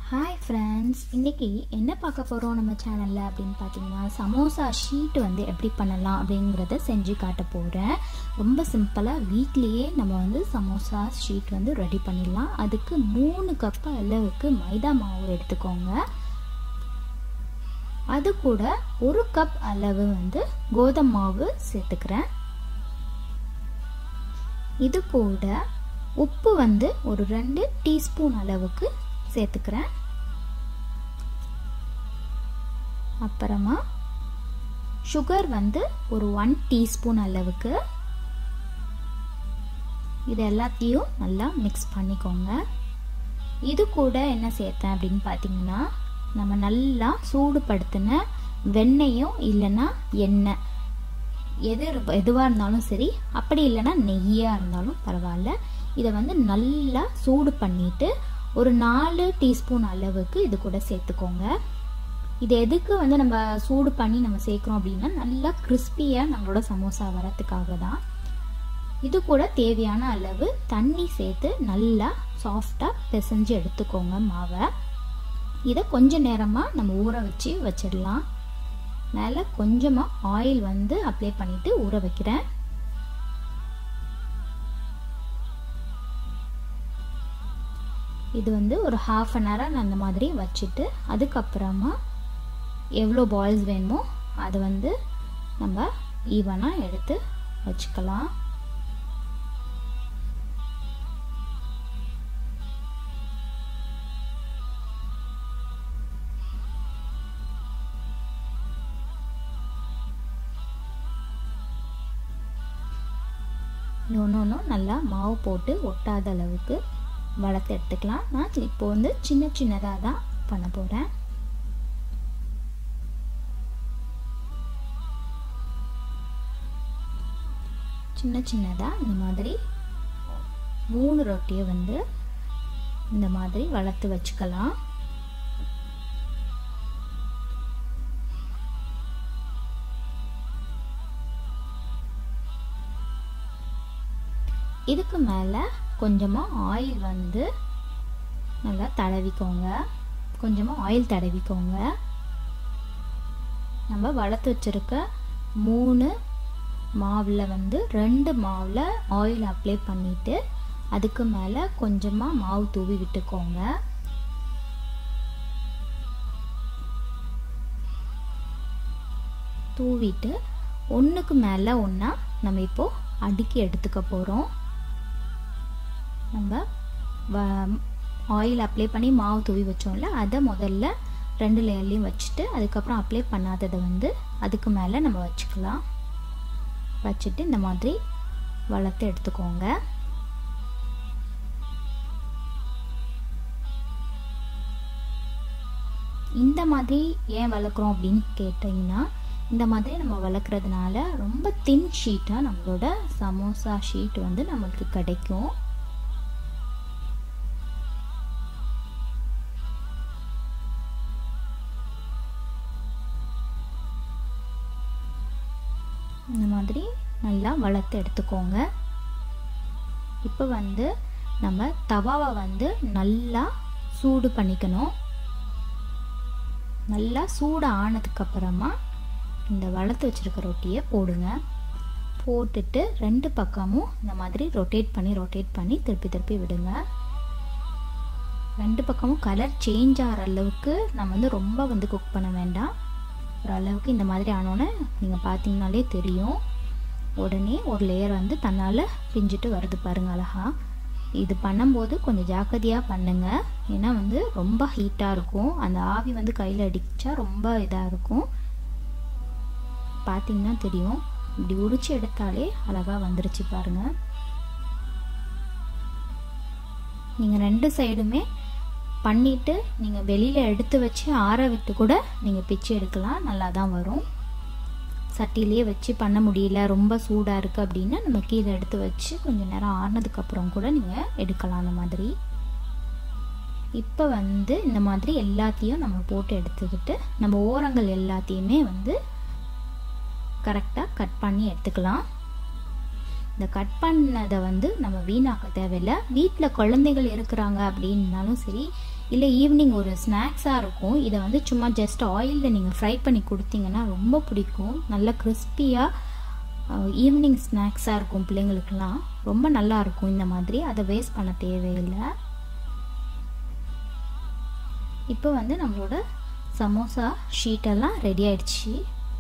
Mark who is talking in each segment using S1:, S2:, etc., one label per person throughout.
S1: hi friends இன்றைக்கி என்ன பார்க்க போகிறோம் நம்ம சேனலில் அப்படின்னு பார்த்தீங்கன்னா சமோசா ஷீட் வந்து எப்படி பண்ணலாம் அப்படிங்கிறத செஞ்சு காட்ட போகிறேன் ரொம்ப சிம்பிளாக வீட்லேயே நம்ம வந்து சமோசா ஷீட் வந்து ரெடி பண்ணிடலாம் அதுக்கு மூணு கப் அளவுக்கு மைதா மாவு எடுத்துக்கோங்க அது கூட ஒரு கப் அளவு வந்து கோதுமை மாவு சேர்த்துக்கிறேன் இது கூட உப்பு வந்து ஒரு ரெண்டு டீஸ்பூன் அளவுக்கு சேர்த்துக்கிறேன் அப்புறமா சுகர் வந்து ஒரு ஒன் டீஸ்பூன் அளவுக்கு இது எல்லாத்தையும் நல்லா மிக்ஸ் பண்ணிக்கோங்க இது கூட என்ன சேர்த்தேன் அப்படின்னு பார்த்தீங்கன்னா நம்ம நல்லா சூடுபடுத்தின வெண்ணெயும் இல்லைன்னா எண்ணெய் எது எதுவாக இருந்தாலும் சரி அப்படி இல்லைன்னா நெய்யாக இருந்தாலும் பரவாயில்ல இதை வந்து நல்லா சூடு பண்ணிவிட்டு ஒரு நாலு டீஸ்பூன் அளவுக்கு இது கூட சேர்த்துக்கோங்க இது எதுக்கு வந்து நம்ம சூடு பண்ணி நம்ம சேர்க்குறோம் அப்படின்னா நல்லா கிறிஸ்பியாக நம்மளோட சமோசா வரத்துக்காக தான் இது கூட தேவையான அளவு தண்ணி சேர்த்து நல்லா சாஃப்டாக பிசைஞ்சு எடுத்துக்கோங்க மாவை இதை கொஞ்ச நேரமாக நம்ம ஊற வச்சு வச்சிடலாம் மேலே கொஞ்சமாக ஆயில் வந்து அப்ளை பண்ணிவிட்டு ஊற வைக்கிறேன் இது வந்து ஒரு ஹாஃப் அன் ஹவர் நான் அந்த மாதிரி வச்சுட்டு அதுக்கப்புறமா எவ்வளோ பால்ஸ் வேணுமோ அதை வந்து நம்ம ஈவனாக எடுத்து வச்சுக்கலாம் ஒன்று ஒன்றும் நல்லா மாவு போட்டு ஒட்டாத அளவுக்கு வளர்த்து எடுத்துக்கலாம் நான் இப்போ வந்து சின்ன சின்னதாக தான் பண்ண போகிறேன் சின்ன சின்னதாக இந்த மாதிரி மூணு ரொட்டியை வந்து இந்த மாதிரி வளர்த்து வச்சுக்கலாம் இதுக்கு மேலே கொஞ்சமாக ஆயில் வந்து நல்லா தடவிக்கோங்க கொஞ்சமாக ஆயில் தடவிக்கோங்க நம்ம வளர்த்து வச்சுருக்க மூணு மாவில் வந்து ரெண்டு மாவில் ஆயில் அப்ளை பண்ணிவிட்டு அதுக்கு மேலே கொஞ்சமாக மாவு தூவி விட்டுக்கோங்க தூவிட்டு ஒன்றுக்கு மேலே ஒன்றா நம்ம இப்போது அடுக்கி எடுத்துக்க போகிறோம் நம்ம ஆயில் அப்ளை பண்ணி மாவு தூவி வச்சோம்ல அதை முதல்ல ரெண்டு லேயர்லேயும் வச்சுட்டு அதுக்கப்புறம் அப்ளை பண்ணாததை வந்து அதுக்கு மேலே நம்ம வச்சுக்கலாம் வச்சுட்டு இந்த மாதிரி வளர்த்து எடுத்துக்கோங்க இந்த மாதிரி ஏன் வளர்க்குறோம் அப்படின்னு கேட்டிங்கன்னா இந்த மாதிரி நம்ம வளர்க்குறதுனால ரொம்ப தின் ஷீட்டாக நம்மளோட சமோசா ஷீட் வந்து நம்மளுக்கு கிடைக்கும் இந்த மாதிரி நல்லா வளர்த்து எடுத்துக்கோங்க இப்போ வந்து நம்ம தவாவை வந்து நல்லா சூடு பண்ணிக்கணும் நல்லா சூடு ஆனதுக்கப்புறமா இந்த வளர்த்து வச்சுருக்க ரொட்டியை போடுங்க போட்டுட்டு ரெண்டு பக்கமும் இந்த மாதிரி ரொட்டேட் பண்ணி ரொட்டேட் பண்ணி திருப்பி திருப்பி விடுங்க ரெண்டு பக்கமும் கலர் சேஞ்ச் ஆகிற அளவுக்கு நம்ம வந்து ரொம்ப வந்து குக் பண்ண வேண்டாம் ஓரளவுக்கு இந்த மாதிரி ஆனோன்னே நீங்கள் பார்த்தீங்கனாலே தெரியும் உடனே ஒரு லேயர் வந்து தன்னால் பிஞ்சிட்டு வருது பாருங்க அழகா இது பண்ணும்போது கொஞ்சம் ஜாக்கிரதையாக பண்ணுங்க ஏன்னா வந்து ரொம்ப ஹீட்டாக இருக்கும் அந்த ஆவி வந்து கையில் அடித்தா ரொம்ப இதாக இருக்கும் பார்த்தீங்கன்னா தெரியும் இப்படி உரிச்சு எடுத்தாலே அழகாக வந்துருச்சு பாருங்கள் நீங்கள் ரெண்டு சைடுமே பண்ணிவிட்டு நீங்கள் வெளியில் எடுத்து வச்சு ஆற விட்டு கூட நீங்கள் பிச்சு எடுக்கலாம் நல்லா தான் வரும் சட்டிலேயே வச்சு பண்ண முடியல ரொம்ப சூடாக இருக்குது அப்படின்னா நம்ம கீழே எடுத்து வச்சு கொஞ்சம் நேரம் ஆறினதுக்கப்புறம் கூட நீங்கள் எடுக்கலாம் அந்த மாதிரி இப்போ வந்து இந்த மாதிரி எல்லாத்தையும் நம்ம போட்டு எடுத்துக்கிட்டு நம்ம ஓரங்கள் எல்லாத்தையுமே வந்து கரெக்டாக கட் பண்ணி எடுத்துக்கலாம் இந்த கட் பண்ணதை வந்து நம்ம வீணாக்க தேவையில்லை வீட்டில் குழந்தைகள் இருக்கிறாங்க அப்படின்னாலும் சரி இல்லை ஈவினிங் ஒரு ஸ்நாக்ஸாக இருக்கும் இதை வந்து சும்மா ஜஸ்ட் ஆயிலில் நீங்கள் ஃப்ரை பண்ணி கொடுத்தீங்கன்னா ரொம்ப பிடிக்கும் நல்லா கிறிஸ்பியாக ஈவினிங் ஸ்நாக்ஸாக இருக்கும் பிள்ளைங்களுக்கெல்லாம் ரொம்ப நல்லா இருக்கும் இந்த மாதிரி அதை வேஸ்ட் பண்ண தேவையில்லை இப்போ வந்து நம்மளோட சமோசா ஷீட்டெல்லாம் ரெடி ஆயிடுச்சு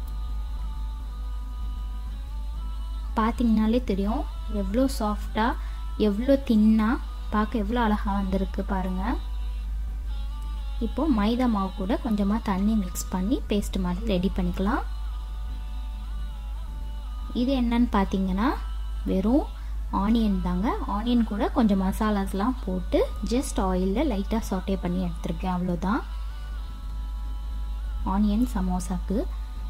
S1: பார்த்தீங்கனாலே தெரியும் எவ்வளோ சாஃப்டாக எவ்வளோ தின்னாக பார்க்க எவ்வளோ அழகாக வந்திருக்கு பாருங்கள் இப்போது மைதா மாவு கூட கொஞ்சமாக தண்ணி மிக்ஸ் பண்ணி பேஸ்ட் மாதிரி ரெடி பண்ணிக்கலாம் இது என்னன்னு பார்த்தீங்கன்னா வெறும் ஆனியன் தாங்க ஆனியன் கூட கொஞ்சம் மசாலாஸ்லாம் போட்டு ஜஸ்ட் ஆயிலில் லைட்டாக சாட்டே பண்ணி எடுத்திருக்கேன் அவ்வளோதான் ஆனியன் சமோசாக்கு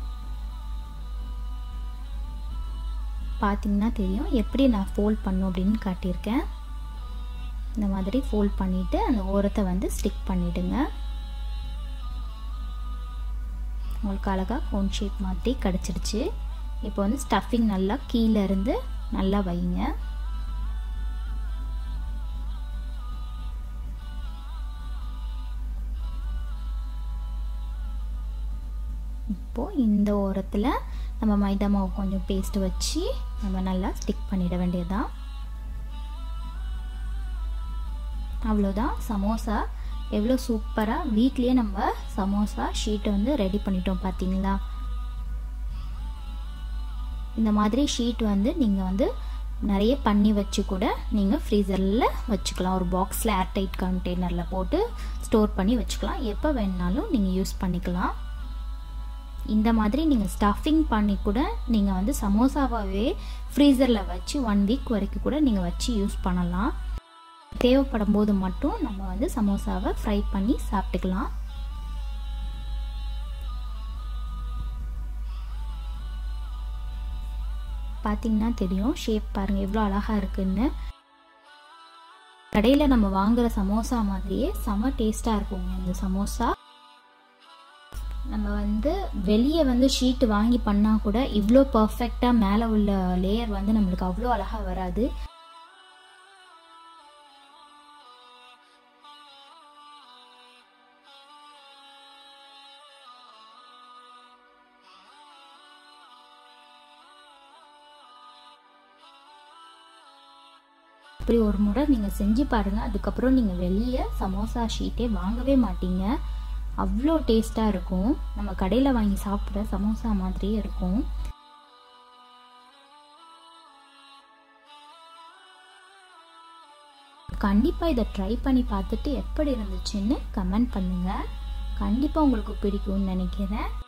S1: பார்த்தீங்கன்னா தெரியும் எப்படி நான் ஃபோல்ட் பண்ணும் அப்படின்னு காட்டியிருக்கேன் இந்த மாதிரி ஃபோல்ட் பண்ணிவிட்டு அந்த ஓரத்தை வந்து ஸ்டிக் பண்ணிவிடுங்க உங்களுக்கு அழகாக கோன் ஷேப் மாதிரி கிடச்சிருச்சு இப்போ வந்து ஸ்டஃபிங் நல்லா கீழே இருந்து நல்லா வைங்க இப்போது இந்த ஓரத்தில் நம்ம மைதா மாவு கொஞ்சம் பேஸ்ட் வச்சு நம்ம நல்லா ஸ்டிக் பண்ணிட வேண்டியதுதான் அவ்வளோதான் சமோசா எவ்வளோ சூப்பராக வீட்லேயே நம்ம சமோசா ஷீட்டை வந்து ரெடி பண்ணிட்டோம் பார்த்தீங்களா இந்த மாதிரி ஷீட் வந்து நீங்கள் வந்து நிறைய பண்ணி வச்சு கூட நீங்கள் ஃப்ரீசரில் வச்சுக்கலாம் ஒரு பாக்ஸில் ஏர்டைட் கண்டெய்னரில் போட்டு ஸ்டோர் பண்ணி வச்சுக்கலாம் எப்போ வேணுனாலும் நீங்கள் யூஸ் பண்ணிக்கலாம் இந்த மாதிரி நீங்கள் ஸ்டஃபிங் பண்ணி கூட நீங்கள் வந்து சமோசாவாகவே ஃப்ரீசரில் வச்சு ஒன் வீக் வரைக்கும் கூட நீங்கள் வச்சு யூஸ் பண்ணலாம் தேவைப்படும் போது மட்டும் நம்ம வந்து சமோசாவை ஃப்ரை பண்ணி சாப்பிட்டுக்கலாம் பார்த்தீங்கன்னா தெரியும் ஷேப் பாருங்கள் எவ்வளோ அழகாக இருக்குன்னு கடையில் நம்ம வாங்குகிற சமோசா மாதிரியே செம டேஸ்ட்டாக இருக்குங்க இந்த சமோசா நம்ம வந்து வெளியே வந்து ஷீட்டு வாங்கி பண்ணால் கூட இவ்வளோ பர்ஃபெக்டாக மேலே உள்ள லேயர் வந்து நம்மளுக்கு அவ்வளோ அழகாக வராது இப்படி ஒரு முறை நீங்கள் செஞ்சு பாருங்கள் அதுக்கப்புறம் நீங்கள் வெளியே சமோசா ஷீட்டே வாங்கவே மாட்டீங்க அவ்வளோ டேஸ்ட்டாக இருக்கும் நம்ம கடையில் வாங்கி சாப்பிட்ற சமோசா மாதிரியே இருக்கும் கண்டிப்பாக இதை ட்ரை பண்ணி பார்த்துட்டு எப்படி இருந்துச்சுன்னு கமெண்ட் பண்ணுங்கள் கண்டிப்பாக உங்களுக்கு பிடிக்கும்னு நினைக்கிறேன்